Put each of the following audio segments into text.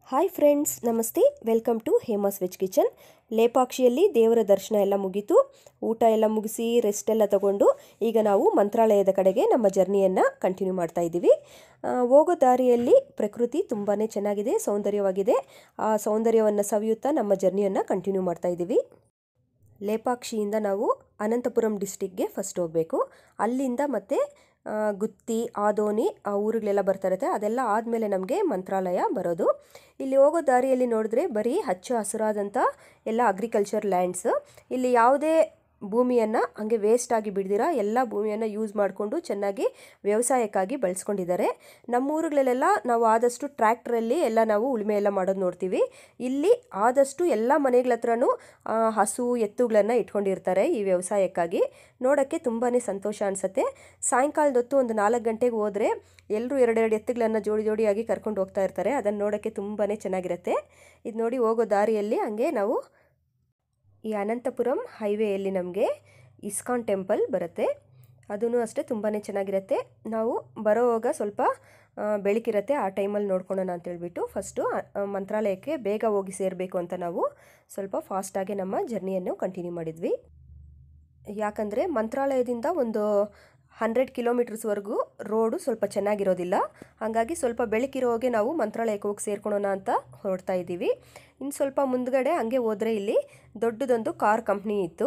hi friends ನಮಸ್ತೆ welcome to Hema's veg kitchen ಲೇಪಾಕ್ಷಿಯಲ್ಲಿ ದೇವರ ದರ್ಶನ ಎಲ್ಲ ಮುಗೀತು ಊಟ ಎಲ್ಲ ಮುಗಿಸಿ ರೆಸ್ಟ್ ಎಲ್ಲ ತಗೊಂಡು ಈಗ ನಾವು ಮಂತ್ರಾಲಯದ ಕಡೆಗೆ ನಮ್ಮ ಜರ್ನಿಯನ್ನು ಕಂಟಿನ್ಯೂ ಮಾಡ್ತಾ ಇದ್ದೀವಿ ಆ, ಹೋಗೋ ದಾರಿಯಲ್ಲಿ ಪ್ರಕೃತಿ ತುಂಬಾ ಚೆನ್ನಾಗಿದೆ ಸೌಂದರ್ಯವಾಗಿದೆ ಆ ಸೌಂದರ್ಯವನ್ನು ಸವಿಯುತ್ತಾ ನಮ್ಮ ಜರ್ನಿಯನ್ನು ಕಂಟಿನ್ಯೂ ಮಾಡ್ತಾ ಇದ್ದೀವಿ ಲೇಪಾಕ್ಷಿಯಿಂದ ನಾವು ಅನಂತಪುರಂ ಡಿಸ್ಟಿಕ್ಗೆ ಫಸ್ಟ್ ಹೋಗಬೇಕು ಅಲ್ಲಿಂದ ಮತ್ತೆ ಆ, ಗುತ್ತಿ ಆದೋನಿ ಆ ಊರುಗಳೆಲ್ಲ ಬರ್ತಾ ಇರುತ್ತೆ ಅದೆಲ್ಲ ಆದಮೇಲೆ ನಮಗೆ ಮಂತ್ರಾಲಯ ಬರೋದು ಇಲ್ಲಿ ಹೋಗೋ ದಾರಿಯಲ್ಲಿ ನೋಡಿದ್ರೆ ಬರೀ ಹಚ್ಚ ಹಸಿರಾದಂಥ ಎಲ್ಲ ಅಗ್ರಿಕಲ್ಚರ್ ಲ್ಯಾಂಡ್ಸ್ ಇಲ್ಲಿ ಯಾವುದೇ ಭೂಮಿಯನ್ನು ಹಾಗೆ ವೇಸ್ಟ್ ಆಗಿ ಬಿಡ್ದಿರ ಎಲ್ಲ ಭೂಮಿಯನ್ನು ಯೂಸ್ ಮಾಡಿಕೊಂಡು ಚೆನ್ನಾಗಿ ವ್ಯವಸಾಯಕ್ಕಾಗಿ ಬಳಸ್ಕೊಂಡಿದ್ದಾರೆ ನಮ್ಮ ಊರುಗಳಲ್ಲೆಲ್ಲ ನಾವು ಆದಷ್ಟು ಟ್ರ್ಯಾಕ್ಟ್ರಲ್ಲಿ ಎಲ್ಲ ನಾವು ಉಳುಮೆ ಎಲ್ಲ ಮಾಡೋದು ನೋಡ್ತೀವಿ ಇಲ್ಲಿ ಆದಷ್ಟು ಎಲ್ಲ ಮನೆಗಳ ಹತ್ರನೂ ಆ, ಹಸು ಎತ್ತುಗಳನ್ನು ಇಟ್ಕೊಂಡಿರ್ತಾರೆ ಈ ವ್ಯವಸಾಯಕ್ಕಾಗಿ ನೋಡೋಕ್ಕೆ ತುಂಬಾ ಸಂತೋಷ ಅನಿಸುತ್ತೆ ಸಾಯಂಕಾಲದ ಹೊತ್ತು ಒಂದು ನಾಲ್ಕು ಗಂಟೆಗೆ ಹೋದರೆ ಎಲ್ಲರೂ ಎರಡೆರಡು ಎತ್ತುಗಳನ್ನು ಜೋಡಿ ಜೋಡಿಯಾಗಿ ಕರ್ಕೊಂಡು ಹೋಗ್ತಾ ಇರ್ತಾರೆ ಅದನ್ನು ನೋಡೋಕ್ಕೆ ತುಂಬಾ ಚೆನ್ನಾಗಿರುತ್ತೆ ಇದು ನೋಡಿ ಹೋಗೋ ದಾರಿಯಲ್ಲಿ ಹಂಗೆ ನಾವು ಈ ಅನಂತಪುರಂ ಹೈವೇಯಲ್ಲಿ ನಮಗೆ ಇಸ್ಕಾನ್ ಟೆಂಪಲ್ ಬರುತ್ತೆ ಅದೂ ಅಷ್ಟೇ ತುಂಬಾ ಚೆನ್ನಾಗಿರುತ್ತೆ ನಾವು ಬರೋವಾಗ ಸ್ವಲ್ಪ ಆ, ಬೆಳಕಿರುತ್ತೆ ಆ ಟೈಮಲ್ಲಿ ನೋಡ್ಕೊಳ್ಳೋಣ ಅಂತೇಳ್ಬಿಟ್ಟು ಫಸ್ಟು ಮಂತ್ರಾಲಯಕ್ಕೆ ಬೇಗ ಹೋಗಿ ಸೇರಬೇಕು ಅಂತ ನಾವು ಸ್ವಲ್ಪ ಫಾಸ್ಟಾಗಿ ನಮ್ಮ ಜರ್ನಿಯನ್ನು ಕಂಟಿನ್ಯೂ ಮಾಡಿದ್ವಿ ಯಾಕಂದರೆ ಮಂತ್ರಾಲಯದಿಂದ ಒಂದು ಹಂಡ್ರೆಡ್ ಕಿಲೋಮೀಟರ್ಸ್ವರೆಗೂ ರೋಡು ಸ್ವಲ್ಪ ಚೆನ್ನಾಗಿರೋದಿಲ್ಲ ಹಾಗಾಗಿ ಸ್ವಲ್ಪ ಬೆಳಕಿರೋಗೆ ನಾವು ಮಂತ್ರಾಲಯಕ್ಕೆ ಹೋಗಿ ಸೇರ್ಕೊಳ್ಳೋಣ ಅಂತ ಹೊರಡ್ತಾ ಇದ್ದೀವಿ ಇನ್ನು ಸ್ವಲ್ಪ ಮುಂದ್ಗಡೆ ಹಂಗೆ ಹೋದರೆ ಇಲ್ಲಿ ದೊಡ್ಡದೊಂದು ಕಾರ್ ಕಂಪ್ನಿ ಇತ್ತು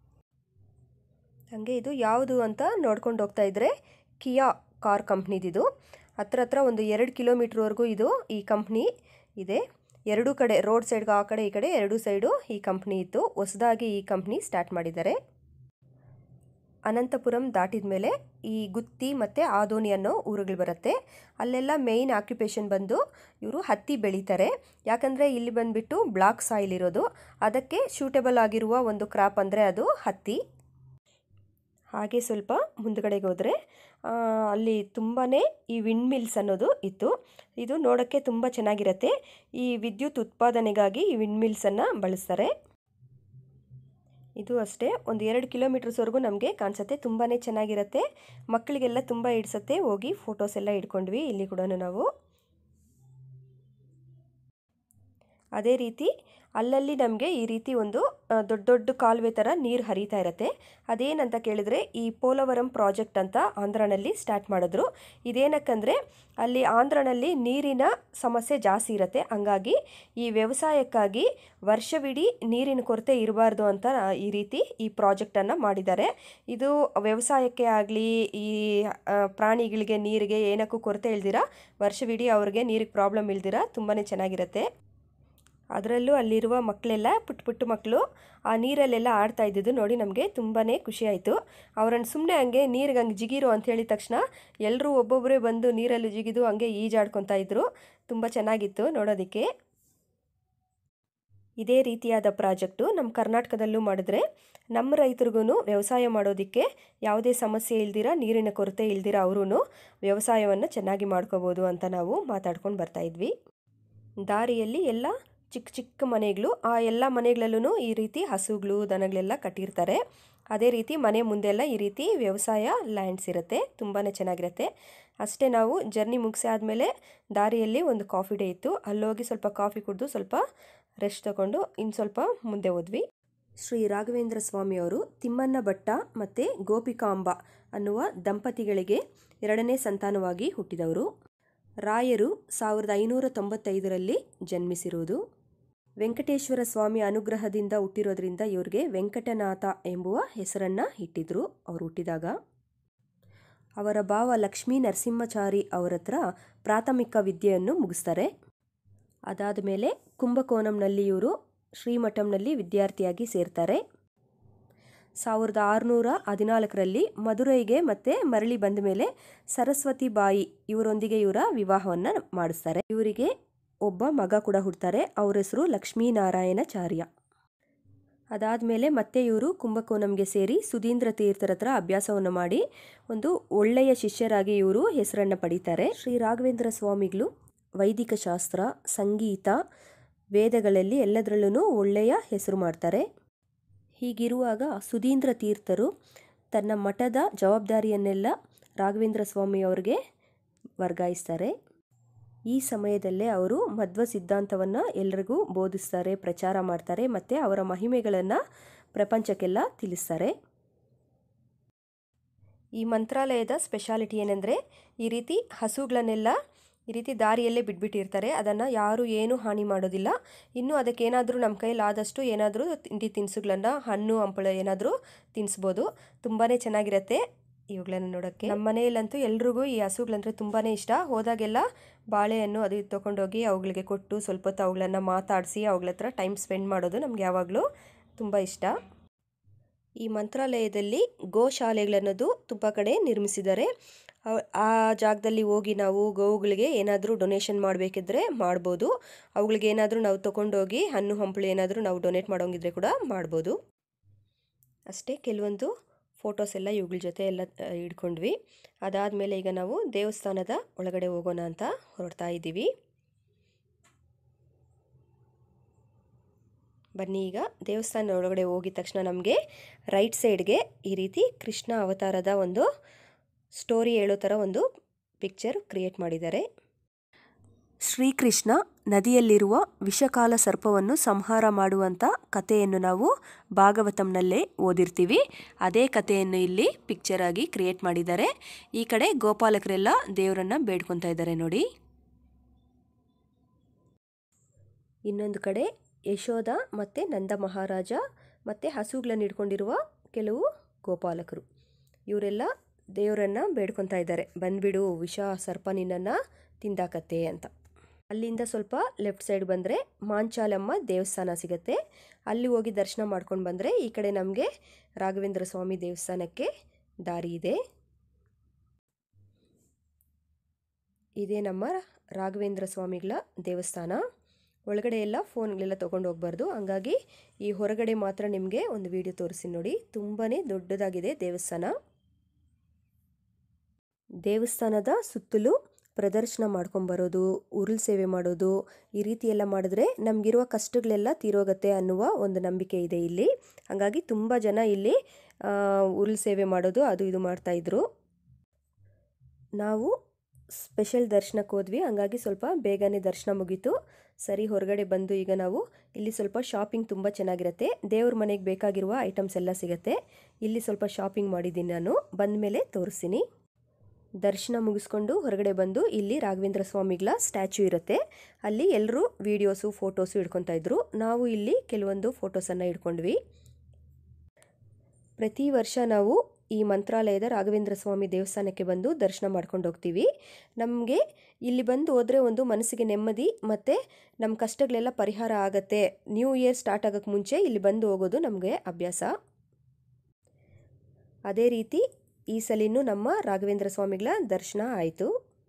ಹಾಗೆ ಇದು ಯಾವುದು ಅಂತ ನೋಡ್ಕೊಂಡು ಹೋಗ್ತಾ ಇದ್ದರೆ ಕಿಯಾ ಕಾರ್ ಕಂಪ್ನಿದಿದು ಹತ್ರ ಹತ್ರ ಒಂದು ಎರಡು ಕಿಲೋಮೀಟ್ರ್ವರೆಗೂ ಇದು ಈ ಕಂಪ್ನಿ ಇದೆ ಎರಡೂ ಕಡೆ ರೋಡ್ ಸೈಡ್ಗೆ ಆ ಕಡೆ ಈ ಕಡೆ ಎರಡೂ ಸೈಡು ಈ ಕಂಪ್ನಿ ಇತ್ತು ಹೊಸದಾಗಿ ಈ ಕಂಪ್ನಿ ಸ್ಟಾರ್ಟ್ ಮಾಡಿದ್ದಾರೆ ಅನಂತಪುರಂ ದಾಟಿದ ಮೇಲೆ ಈ ಗುತ್ತಿ ಮತ್ತು ಆದೋನಿ ಅನ್ನೋ ಊರುಗಳು ಬರುತ್ತೆ ಅಲ್ಲೆಲ್ಲ ಮೇಯ್ನ್ ಆಕ್ಯುಪೇಷನ್ ಬಂದು ಇವರು ಹತ್ತಿ ಬೆಳೀತಾರೆ ಯಾಕಂದರೆ ಇಲ್ಲಿ ಬಂದುಬಿಟ್ಟು ಬ್ಲಾಕ್ ಸಾಯಿಲ್ ಇರೋದು ಅದಕ್ಕೆ ಸೂಟೇಬಲ್ ಆಗಿರುವ ಒಂದು ಕ್ರಾಪ್ ಅಂದರೆ ಅದು ಹತ್ತಿ ಹಾಗೆ ಸ್ವಲ್ಪ ಮುಂದ್ಗಡೆಗೆ ಹೋದರೆ ಅಲ್ಲಿ ತುಂಬಾ ಈ ವಿಂಡ್ ಮಿಲ್ಸ್ ಅನ್ನೋದು ಇತ್ತು ಇದು ನೋಡೋಕ್ಕೆ ತುಂಬ ಚೆನ್ನಾಗಿರುತ್ತೆ ಈ ವಿದ್ಯುತ್ ಉತ್ಪಾದನೆಗಾಗಿ ಈ ವಿಂಡ್ ಮಿಲ್ಸನ್ನು ಬಳಸ್ತಾರೆ ಇದು ಅಷ್ಟೇ ಒಂದು ಎರಡು ಕಿಲೋಮೀಟರ್ಸ್ವರೆಗೂ ನಮಗೆ ಕಾಣಿಸುತ್ತೆ ತುಂಬಾ ಚೆನ್ನಾಗಿರುತ್ತೆ ಮಕ್ಕಳಿಗೆಲ್ಲ ತುಂಬ ಹಿಡ್ಸತ್ತೆ ಹೋಗಿ ಫೋಟೋಸ್ ಎಲ್ಲ ಇಟ್ಕೊಂಡ್ವಿ ಇಲ್ಲಿ ಕೂಡ ನಾವು ಅದೇ ರೀತಿ ಅಲ್ಲಲ್ಲಿ ನಮಗೆ ಈ ರೀತಿ ಒಂದು ಆ, ದೊಡ್ಡ ದೊಡ್ಡ ಕಾಲುವೆ ಥರ ನೀರು ಹರಿತಾ ಇರುತ್ತೆ ಅದೇನಂತ ಕೇಳಿದರೆ ಈ ಪೋಲವರಂ ಪ್ರಾಜೆಕ್ಟ್ ಅಂತ ಆಂಧ್ರನಲ್ಲಿ ಸ್ಟಾರ್ಟ್ ಮಾಡಿದ್ರು ಇದೇನಕ್ಕಂದರೆ ಅಲ್ಲಿ ಆಂಧ್ರನಲ್ಲಿ ನೀರಿನ ಸಮಸ್ಯೆ ಜಾಸ್ತಿ ಇರುತ್ತೆ ಹಂಗಾಗಿ ಈ ವ್ಯವಸಾಯಕ್ಕಾಗಿ ವರ್ಷವಿಡೀ ನೀರಿನ ಕೊರತೆ ಇರಬಾರ್ದು ಅಂತ ಈ ರೀತಿ ಈ ಪ್ರಾಜೆಕ್ಟನ್ನು ಮಾಡಿದ್ದಾರೆ ಇದು ವ್ಯವಸಾಯಕ್ಕೆ ಆಗಲಿ ಈ ಆ, ಪ್ರಾಣಿಗಳಿಗೆ ನೀರಿಗೆ ಏನಕ್ಕೂ ಕೊರತೆ ಇಲ್ದಿರ ವರ್ಷವಿಡೀ ಅವ್ರಿಗೆ ನೀರಿಗೆ ಪ್ರಾಬ್ಲಮ್ ಇಲ್ದಿರ ತುಂಬಾ ಚೆನ್ನಾಗಿರುತ್ತೆ ಅದರಲ್ಲೂ ಅಲ್ಲಿರುವ ಮಕ್ಕಳೆಲ್ಲ ಪುಟ್ಟ ಪುಟ್ಟ ಮಕ್ಕಳು ಆ ನೀರಲ್ಲೆಲ್ಲ ಆಡ್ತಾ ಇದ್ದಿದ್ದು ನೋಡಿ ನಮಗೆ ತುಂಬಾ ಖುಷಿ ಆಯಿತು ಅವರನ್ನು ಸುಮ್ಮನೆ ಹಂಗೆ ನೀರಿಗೆ ಹಂಗೆ ಜಿಗಿರು ಅಂತ ಹೇಳಿದ ತಕ್ಷಣ ಎಲ್ಲರೂ ಒಬ್ಬೊಬ್ಬರೇ ಬಂದು ನೀರಲ್ಲಿ ಜಿಗಿದು ಹಂಗೆ ಈಜಾಡ್ಕೊತಾ ಇದ್ರು ತುಂಬ ಚೆನ್ನಾಗಿತ್ತು ನೋಡೋದಕ್ಕೆ ಇದೇ ರೀತಿಯಾದ ಪ್ರಾಜೆಕ್ಟು ನಮ್ಮ ಕರ್ನಾಟಕದಲ್ಲೂ ಮಾಡಿದ್ರೆ ನಮ್ಮ ರೈತರಿಗೂ ವ್ಯವಸಾಯ ಮಾಡೋದಕ್ಕೆ ಯಾವುದೇ ಸಮಸ್ಯೆ ಇಲ್ದಿರ ನೀರಿನ ಕೊರತೆ ಇಲ್ದಿರ ಅವರೂ ವ್ಯವಸಾಯವನ್ನು ಚೆನ್ನಾಗಿ ಮಾಡ್ಕೋಬೋದು ಅಂತ ನಾವು ಮಾತಾಡ್ಕೊಂಡು ಬರ್ತಾ ಇದ್ವಿ ದಾರಿಯಲ್ಲಿ ಎಲ್ಲ ಚಿಕ್ಕ ಚಿಕ್ಕ ಮನೆಗಳು ಆ ಎಲ್ಲ ಮನೆಗಳಲ್ಲೂ ಈ ರೀತಿ ಹಸುಗಳು ದನಗಳೆಲ್ಲ ಕಟ್ಟಿರ್ತಾರೆ ಅದೇ ರೀತಿ ಮನೆ ಮುಂದೆಲ್ಲ ಈ ರೀತಿ ವ್ಯವಸಾಯ ಲ್ಯಾಂಡ್ಸ್ ಇರುತ್ತೆ ತುಂಬಾ ಚೆನ್ನಾಗಿರುತ್ತೆ ಅಷ್ಟೇ ನಾವು ಜರ್ನಿ ಮುಗಿಸಿ ಆದಮೇಲೆ ದಾರಿಯಲ್ಲಿ ಒಂದು ಕಾಫಿ ಡೇ ಇತ್ತು ಅಲ್ಲೋಗಿ ಸ್ವಲ್ಪ ಕಾಫಿ ಕುಡಿದು ಸ್ವಲ್ಪ ರೆಸ್ಟ್ ತಗೊಂಡು ಇನ್ನು ಸ್ವಲ್ಪ ಮುಂದೆ ಹೋದ್ವಿ ಶ್ರೀ ರಾಘವೇಂದ್ರ ಸ್ವಾಮಿಯವರು ತಿಮ್ಮಣ್ಣ ಭಟ್ಟ ಮತ್ತು ಗೋಪಿಕಾಂಬ ಅನ್ನುವ ದಂಪತಿಗಳಿಗೆ ಎರಡನೇ ಸಂತಾನವಾಗಿ ಹುಟ್ಟಿದವರು ರಾಯರು ಸಾವಿರದ ಐನೂರ ತೊಂಬತ್ತೈದರಲ್ಲಿ ಜನ್ಮಿಸಿರುವುದು ವೆಂಕಟೇಶ್ವರ ಸ್ವಾಮಿ ಅನುಗ್ರಹದಿಂದ ಹುಟ್ಟಿರೋದ್ರಿಂದ ಇವ್ರಿಗೆ ವೆಂಕಟನಾಥ ಎಂಬುವ ಹೆಸರನ್ನು ಇಟ್ಟಿದ್ರು ಅವರು ಹುಟ್ಟಿದಾಗ ಅವರ ಭಾವ ಲಕ್ಷ್ಮೀ ನರಸಿಂಹಚಾರಿ ಅವರ ಹತ್ರ ಪ್ರಾಥಮಿಕ ವಿದ್ಯೆಯನ್ನು ಮುಗಿಸ್ತಾರೆ ಅದಾದ ಮೇಲೆ ಕುಂಭಕೋಣಂನಲ್ಲಿ ಇವರು ಶ್ರೀಮಠಂನಲ್ಲಿ ವಿದ್ಯಾರ್ಥಿಯಾಗಿ ಸೇರ್ತಾರೆ ಸಾವಿರದ ಆರುನೂರ ಹದಿನಾಲ್ಕರಲ್ಲಿ ಮದುರೈಗೆ ಮತ್ತೆ ಮರಳಿ ಬಂದ ಮೇಲೆ ಸರಸ್ವತಿ ಬಾಯಿ ಇವರೊಂದಿಗೆ ಇವರ ವಿವಾಹವನ್ನು ಮಾಡಿಸ್ತಾರೆ ಇವರಿಗೆ ಒಬ್ಬ ಮಗ ಕೂಡ ಹುಡ್ತಾರೆ ಅವ್ರ ಹೆಸರು ಲಕ್ಷ್ಮೀನಾರಾಯಣಾಚಾರ್ಯ ಅದಾದಮೇಲೆ ಮತ್ತೆ ಇವರು ಕುಂಭಕೋಣಂಗೆ ಸೇರಿ ಸುಧೀಂದ್ರ ತೀರ್ಥರ ಹತ್ರ ಅಭ್ಯಾಸವನ್ನು ಮಾಡಿ ಒಂದು ಒಳ್ಳೆಯ ಶಿಷ್ಯರಾಗಿ ಇವರು ಹೆಸರನ್ನು ಪಡೀತಾರೆ ಶ್ರೀ ರಾಘವೇಂದ್ರ ಸ್ವಾಮಿಗಳು ವೈದಿಕ ಶಾಸ್ತ್ರ ಸಂಗೀತ ವೇದಗಳಲ್ಲಿ ಎಲ್ಲದರಲ್ಲೂ ಒಳ್ಳೆಯ ಹೆಸರು ಮಾಡ್ತಾರೆ ಹೀಗಿರುವಾಗ ಸುಧೀಂದ್ರ ತೀರ್ಥರು ತನ್ನ ಮಠದ ಜವಾಬ್ದಾರಿಯನ್ನೆಲ್ಲ ರಾಘವೇಂದ್ರ ಸ್ವಾಮಿ ಅವ್ರಿಗೆ ವರ್ಗಾಯಿಸ್ತಾರೆ ಈ ಸಮಯದಲ್ಲೇ ಅವರು ಮಧ್ವ ಸಿದ್ಧಾಂತವನ್ನು ಎಲ್ರಿಗೂ ಬೋಧಿಸ್ತಾರೆ ಪ್ರಚಾರ ಮಾಡ್ತಾರೆ ಮತ್ತು ಅವರ ಮಹಿಮೆಗಳನ್ನು ಪ್ರಪಂಚಕ್ಕೆಲ್ಲ ತಿಳಿಸ್ತಾರೆ ಈ ಮಂತ್ರಾಲಯದ ಸ್ಪೆಷಾಲಿಟಿ ಏನೆಂದರೆ ಈ ರೀತಿ ಹಸುಗಳನ್ನೆಲ್ಲ ಈ ರೀತಿ ದಾರಿಯಲ್ಲೇ ಬಿಟ್ಬಿಟ್ಟಿರ್ತಾರೆ ಅದನ್ನು ಯಾರು ಏನೂ ಹಾನಿ ಮಾಡೋದಿಲ್ಲ ಇನ್ನು ಅದಕ್ಕೇನಾದರೂ ನಮ್ಮ ಕೈಲಾದಷ್ಟು ಏನಾದರೂ ತಿಂಡಿ ತಿನಿಸುಗಳನ್ನು ಹಣ್ಣು ಹಂಪಲು ಏನಾದರೂ ತಿನ್ನಿಸ್ಬೋದು ತುಂಬಾ ಚೆನ್ನಾಗಿರುತ್ತೆ ಇವುಗಳನ್ನು ನೋಡೋಕ್ಕೆ ನಮ್ಮ ಮನೆಯಲ್ಲಂತೂ ಎಲ್ರಿಗೂ ಈ ಹಸುಗಳಂದರೆ ತುಂಬಾ ಇಷ್ಟ ಹೋದಾಗೆಲ್ಲ ಬಾಳೆಹಣ್ಣು ಅದು ಇದು ತೊಗೊಂಡೋಗಿ ಅವುಗಳಿಗೆ ಕೊಟ್ಟು ಸ್ವಲ್ಪ ಹೊತ್ತು ಅವುಗಳನ್ನು ಮಾತಾಡಿಸಿ ಅವುಗಳ ಹತ್ರ ಟೈಮ್ ಸ್ಪೆಂಡ್ ಮಾಡೋದು ನಮ್ಗೆ ಯಾವಾಗಲೂ ತುಂಬ ಇಷ್ಟ ಈ ಮಂತ್ರಾಲಯದಲ್ಲಿ ಗೋಶಾಲೆಗಳನ್ನೋದು ತುಂಬ ಕಡೆ ನಿರ್ಮಿಸಿದ್ದಾರೆ ಆ ಜಾಗದಲ್ಲಿ ಹೋಗಿ ನಾವು ಗೋವುಗಳಿಗೆ ಏನಾದರೂ ಡೊನೇಷನ್ ಮಾಡಬೇಕಿದ್ರೆ ಮಾಡ್ಬೋದು ಅವುಗಳಿಗೆ ಏನಾದರೂ ನಾವು ತೊಗೊಂಡೋಗಿ ಹಣ್ಣು ಹಂಪಲು ಏನಾದರೂ ನಾವು ಡೊನೇಟ್ ಮಾಡೋಂಗಿದ್ರೆ ಕೂಡ ಮಾಡ್ಬೋದು ಅಷ್ಟೇ ಕೆಲವೊಂದು ಫೋಟೋಸ್ ಎಲ್ಲ ಇವುಗಳ ಜೊತೆ ಎಲ್ಲ ಇಟ್ಕೊಂಡ್ವಿ ಅದಾದಮೇಲೆ ಈಗ ನಾವು ದೇವಸ್ಥಾನದ ಒಳಗಡೆ ಹೋಗೋಣ ಅಂತ ಹೊರಡ್ತಾ ಇದ್ದೀವಿ ಬನ್ನಿ ಈಗ ದೇವಸ್ಥಾನ ಒಳಗಡೆ ಹೋಗಿದ ತಕ್ಷಣ ನಮಗೆ ರೈಟ್ ಸೈಡ್ಗೆ ಈ ರೀತಿ ಕೃಷ್ಣ ಅವತಾರದ ಒಂದು ಸ್ಟೋರಿ ಹೇಳೋ ಥರ ಒಂದು ಪಿಕ್ಚರ್ ಕ್ರಿಯೇಟ್ ಮಾಡಿದ್ದಾರೆ ಶ್ರೀಕೃಷ್ಣ ನದಿಯಲ್ಲಿರುವ ವಿಷಕಾಲ ಸರ್ಪವನ್ನು ಸಂಹಾರ ಮಾಡುವಂಥ ಕಥೆಯನ್ನು ನಾವು ಭಾಗವತಂನಲ್ಲೇ ಓದಿರ್ತೀವಿ ಅದೇ ಕಥೆಯನ್ನು ಇಲ್ಲಿ ಪಿಕ್ಚರ್ ಆಗಿ ಕ್ರಿಯೇಟ್ ಮಾಡಿದ್ದಾರೆ ಈ ಕಡೆ ಗೋಪಾಲಕರೆಲ್ಲ ದೇವರನ್ನ ಬೇಡ್ಕೊತಾ ಇದ್ದಾರೆ ನೋಡಿ ಇನ್ನೊಂದು ಕಡೆ ಯಶೋಧ ಮತ್ತು ನಂದ ಮಹಾರಾಜ ಮತ್ತು ಹಸುಗಳನ್ನು ಹಿಡ್ಕೊಂಡಿರುವ ಕೆಲವು ಗೋಪಾಲಕರು ಇವರೆಲ್ಲ ದೇವರನ್ನು ಬೇಡ್ಕೊತಾ ಇದ್ದಾರೆ ಬಂದ್ಬಿಡು ವಿಷ ಸರ್ಪ ನಿನ್ನನ್ನು ತಿಂದಾಕತ್ತೆ ಅಂತ ಅಲ್ಲಿಂದ ಸ್ವಲ್ಪ ಲೆಫ್ಟ್ ಸೈಡ್ ಬಂದರೆ ಮಾಂಚಾಲಮ್ಮ ದೇವಸ್ಥಾನ ಸಿಗುತ್ತೆ ಅಲ್ಲಿ ಹೋಗಿ ದರ್ಶನ ಮಾಡ್ಕೊಂಡು ಬಂದರೆ ಈ ಕಡೆ ನಮಗೆ ರಾಘವೇಂದ್ರ ಸ್ವಾಮಿ ದೇವಸ್ಥಾನಕ್ಕೆ ದಾರಿ ಇದೆ ಇದೇ ನಮ್ಮ ರಾಘವೇಂದ್ರ ಸ್ವಾಮಿಗಳ ದೇವಸ್ಥಾನ ಒಳಗಡೆ ಎಲ್ಲ ಫೋನ್ಗಳೆಲ್ಲ ತೊಗೊಂಡು ಹೋಗ್ಬಾರ್ದು ಹಂಗಾಗಿ ಈ ಹೊರಗಡೆ ಮಾತ್ರ ನಿಮಗೆ ಒಂದು ವಿಡಿಯೋ ತೋರಿಸಿ ನೋಡಿ ತುಂಬಾ ದೊಡ್ಡದಾಗಿದೆ ದೇವಸ್ಥಾನ ದೇವಸ್ಥಾನದ ಸುತ್ತಲೂ ಪ್ರದರ್ಶನ ಮಾಡ್ಕೊಂಬರೋದು ಉರುಳು ಸೇವೆ ಮಾಡೋದು ಈ ರೀತಿ ಎಲ್ಲ ಮಾಡಿದ್ರೆ ನಮಗಿರುವ ಕಷ್ಟಗಳೆಲ್ಲ ತೀರೋಗತ್ತೆ ಅನ್ನುವ ಒಂದು ನಂಬಿಕೆ ಇದೆ ಇಲ್ಲಿ ಹಾಗಾಗಿ ತುಂಬ ಜನ ಇಲ್ಲಿ ಉರುಳು ಸೇವೆ ಮಾಡೋದು ಅದು ಇದು ಮಾಡ್ತಾಯಿದ್ರು ನಾವು ಸ್ಪೆಷಲ್ ದರ್ಶನಕ್ಕೆ ಹೋದ್ವಿ ಹಂಗಾಗಿ ಸ್ವಲ್ಪ ಬೇಗನೆ ದರ್ಶನ ಮುಗೀತು ಸರಿ ಹೊರಗಡೆ ಬಂದು ಈಗ ನಾವು ಇಲ್ಲಿ ಸ್ವಲ್ಪ ಶಾಪಿಂಗ್ ತುಂಬ ಚೆನ್ನಾಗಿರುತ್ತೆ ದೇವ್ರ ಮನೆಗೆ ಬೇಕಾಗಿರುವ ಐಟಮ್ಸ್ ಎಲ್ಲ ಸಿಗುತ್ತೆ ಇಲ್ಲಿ ಸ್ವಲ್ಪ ಶಾಪಿಂಗ್ ಮಾಡಿದ್ದೀನಿ ನಾನು ಬಂದ ಮೇಲೆ ತೋರಿಸ್ತೀನಿ ದರ್ಶನ ಮುಗಿಸ್ಕೊಂಡು ಹೊರಗಡೆ ಬಂದು ಇಲ್ಲಿ ರಾಘವೇಂದ್ರ ಸ್ವಾಮಿಗಳ ಸ್ಟ್ಯಾಚ್ಯೂ ಇರುತ್ತೆ ಅಲ್ಲಿ ಎಲ್ಲರೂ ವೀಡಿಯೋಸು ಫೋಟೋಸು ಇಡ್ಕೊತಾ ಇದ್ರು ನಾವು ಇಲ್ಲಿ ಕೆಲವೊಂದು ಫೋಟೋಸನ್ನು ಇಡ್ಕೊಂಡ್ವಿ ಪ್ರತಿ ವರ್ಷ ನಾವು ಈ ಮಂತ್ರಾಲಯದ ರಾಘವೇಂದ್ರ ಸ್ವಾಮಿ ದೇವಸ್ಥಾನಕ್ಕೆ ಬಂದು ದರ್ಶನ ಮಾಡ್ಕೊಂಡು ಹೋಗ್ತೀವಿ ನಮಗೆ ಇಲ್ಲಿ ಬಂದು ಹೋದರೆ ಒಂದು ಮನಸ್ಸಿಗೆ ನೆಮ್ಮದಿ ಮತ್ತು ನಮ್ಮ ಕಷ್ಟಗಳೆಲ್ಲ ಪರಿಹಾರ ಆಗತ್ತೆ ನ್ಯೂ ಇಯರ್ ಸ್ಟಾರ್ಟ್ ಆಗೋಕ್ಕೆ ಮುಂಚೆ ಇಲ್ಲಿ ಬಂದು ಹೋಗೋದು ನಮಗೆ ಅಭ್ಯಾಸ ಅದೇ ರೀತಿ ಈ ಸಲಿನೂ ನಮ್ಮ ರಾಘವೇಂದ್ರ ಸ್ವಾಮಿಗಳ ದರ್ಶನ ಆಯಿತು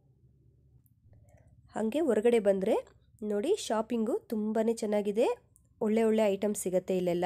ಹಾಗೆ ಹೊರಗಡೆ ಬಂದರೆ ನೋಡಿ ಶಾಪಿಂಗು ತುಂಬಾ ಚೆನ್ನಾಗಿದೆ ಒಳ್ಳೆ ಒಳ್ಳೆ ಐಟಮ್ಸ್ ಸಿಗುತ್ತೆ ಇಲ್ಲೆಲ್ಲ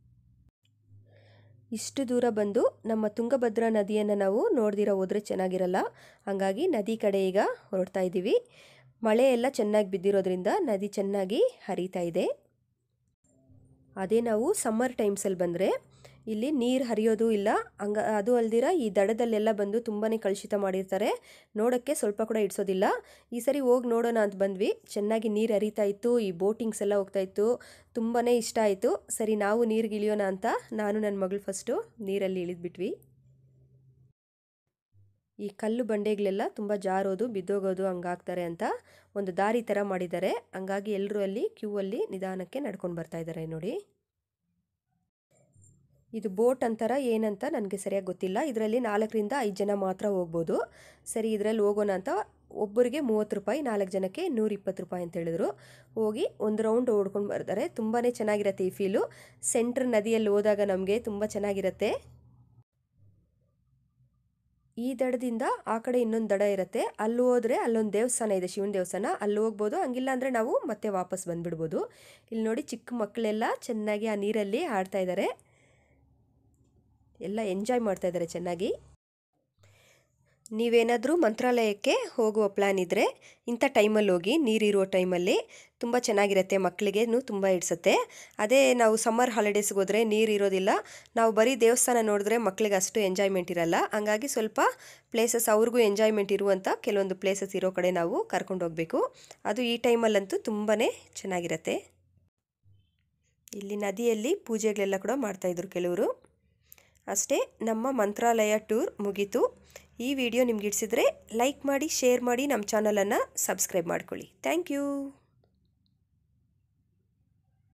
ಇಷ್ಟು ದೂರ ಬಂದು ನಮ್ಮ ತುಂಗಭದ್ರಾ ನದಿಯನ್ನು ನಾವು ನೋಡ್ದಿರ ಹೋದರೆ ಚೆನ್ನಾಗಿರಲ್ಲ ಹಾಗಾಗಿ ನದಿ ಕಡೆ ಈಗ ಹೊರಡ್ತಾ ಇದ್ದೀವಿ ಮಳೆ ಎಲ್ಲ ಚೆನ್ನಾಗಿ ಬಿದ್ದಿರೋದ್ರಿಂದ ನದಿ ಚೆನ್ನಾಗಿ ಹರಿತಾ ಇದೆ ಅದೇ ನಾವು ಸಮ್ಮರ್ ಟೈಮ್ಸಲ್ಲಿ ಬಂದರೆ ಇಲ್ಲಿ ನೀರು ಹರಿಯೋದು ಇಲ್ಲ ಹಂಗ ಅದು ಅಲ್ದಿರ ಈ ದಡದಲ್ಲೆಲ್ಲ ಬಂದು ತುಂಬಾ ಕಲುಷಿತ ಮಾಡಿರ್ತಾರೆ ನೋಡೋಕ್ಕೆ ಸ್ವಲ್ಪ ಕೂಡ ಇಡ್ಸೋದಿಲ್ಲ ಈ ಸರಿ ಹೋಗಿ ನೋಡೋಣ ಅಂತ ಬಂದ್ವಿ ಚೆನ್ನಾಗಿ ನೀರು ಹರಿತಾ ಇತ್ತು ಈ ಬೋಟಿಂಗ್ಸ್ ಎಲ್ಲ ಹೋಗ್ತಾ ಇತ್ತು ತುಂಬಾ ಇಷ್ಟ ಆಯಿತು ಸರಿ ನಾವು ನೀರಿಗೆ ಇಳಿಯೋಣ ಅಂತ ನಾನು ನನ್ನ ಮಗಳು ಫಸ್ಟು ನೀರಲ್ಲಿ ಇಳಿದ್ಬಿಟ್ವಿ ಈ ಕಲ್ಲು ಬಂಡೆಗಳೆಲ್ಲ ತುಂಬ ಜಾರೋದು ಬಿದ್ದೋಗೋದು ಹಂಗಾಗ್ತಾರೆ ಅಂತ ಒಂದು ದಾರಿ ಥರ ಮಾಡಿದ್ದಾರೆ ಹಂಗಾಗಿ ಎಲ್ಲರೂ ಅಲ್ಲಿ ಕ್ಯೂ ಅಲ್ಲಿ ನಿಧಾನಕ್ಕೆ ನಡ್ಕೊಂಡು ಬರ್ತಾ ಇದ್ದಾರೆ ನೋಡಿ ಇದು ಬೋಟ್ ಅಂತಾರ ಏನಂತ ನನಗೆ ಸರಿಯಾಗಿ ಗೊತ್ತಿಲ್ಲ ಇದರಲ್ಲಿ ನಾಲ್ಕರಿಂದ ಐದು ಜನ ಮಾತ್ರ ಹೋಗ್ಬೋದು ಸರಿ ಇದರಲ್ಲಿ ಹೋಗೋಣ ಅಂತ ಒಬ್ಬರಿಗೆ ಮೂವತ್ತು ರೂಪಾಯಿ ನಾಲ್ಕು ಜನಕ್ಕೆ ನೂರಿಪ್ಪತ್ತು ರೂಪಾಯಿ ಅಂತ ಹೇಳಿದ್ರು ಹೋಗಿ ಒಂದು ರೌಂಡ್ ಓಡ್ಕೊಂಡು ಬರ್ತಾರೆ ತುಂಬಾ ಚೆನ್ನಾಗಿರುತ್ತೆ ಈ ಫೀಲು ಸೆಂಟ್ರ್ ನದಿಯಲ್ಲಿ ಹೋದಾಗ ನಮಗೆ ತುಂಬ ಚೆನ್ನಾಗಿರುತ್ತೆ ಈ ದಡದಿಂದ ಆ ಕಡೆ ಇನ್ನೊಂದು ದಡ ಇರುತ್ತೆ ಅಲ್ಲಿ ಹೋದರೆ ಅಲ್ಲೊಂದು ದೇವಸ್ಥಾನ ಇದೆ ಶಿವನ ದೇವಸ್ಥಾನ ಅಲ್ಲಿ ಹೋಗ್ಬೋದು ಹಂಗಿಲ್ಲ ಅಂದರೆ ನಾವು ಮತ್ತೆ ವಾಪಸ್ ಬಂದುಬಿಡ್ಬೋದು ಇಲ್ಲಿ ನೋಡಿ ಚಿಕ್ಕ ಮಕ್ಕಳೆಲ್ಲ ಚೆನ್ನಾಗಿ ಆ ನೀರಲ್ಲಿ ಆಡ್ತಾ ಇದ್ದಾರೆ ಎಲ್ಲ ಎಂಜಾಯ್ ಮಾಡ್ತಾ ಇದ್ದಾರೆ ಚೆನ್ನಾಗಿ ನೀವೇನಾದರೂ ಮಂತ್ರಾಲಯಕ್ಕೆ ಹೋಗುವ ಪ್ಲ್ಯಾನ್ ಇದ್ದರೆ ಇಂಥ ಟೈಮಲ್ಲಿ ಹೋಗಿ ನೀರಿರುವ ಟೈಮಲ್ಲಿ ತುಂಬ ಚೆನ್ನಾಗಿರುತ್ತೆ ಮಕ್ಕಳಿಗೆ ತುಂಬ ಇಡಿಸುತ್ತೆ ಅದೇ ನಾವು ಸಮ್ಮರ್ ಹಾಲಿಡೇಸ್ಗೆ ಹೋದರೆ ನೀರು ಇರೋದಿಲ್ಲ ನಾವು ಬರೀ ದೇವಸ್ಥಾನ ನೋಡಿದ್ರೆ ಮಕ್ಕಳಿಗೆ ಅಷ್ಟು ಎಂಜಾಯ್ಮೆಂಟ್ ಇರಲ್ಲ ಹಂಗಾಗಿ ಸ್ವಲ್ಪ ಪ್ಲೇಸಸ್ ಅವ್ರಿಗೂ ಎಂಜಾಯ್ಮೆಂಟ್ ಇರುವಂಥ ಕೆಲವೊಂದು ಪ್ಲೇಸಸ್ ಇರೋ ಕಡೆ ನಾವು ಕರ್ಕೊಂಡು ಹೋಗಬೇಕು ಅದು ಈ ಟೈಮಲ್ಲಂತೂ ತುಂಬಾ ಚೆನ್ನಾಗಿರುತ್ತೆ ಇಲ್ಲಿ ನದಿಯಲ್ಲಿ ಪೂಜೆಗಳೆಲ್ಲ ಕೂಡ ಮಾಡ್ತಾಯಿದ್ರು ಕೆಲವರು ಅಷ್ಟೇ ನಮ್ಮ ಮಂತ್ರಾಲಯ ಟೂರ್ ಮುಗೀತು ಈ ವಿಡಿಯೋ ನಿಮ್ಗೆ ಇಡಿಸಿದ್ರೆ ಲೈಕ್ ಮಾಡಿ ಶೇರ್ ಮಾಡಿ ನಮ್ಮ ಚಾನಲನ್ನು ಸಬ್ಸ್ಕ್ರೈಬ್ ಮಾಡ್ಕೊಳ್ಳಿ ಥ್ಯಾಂಕ್ ಯು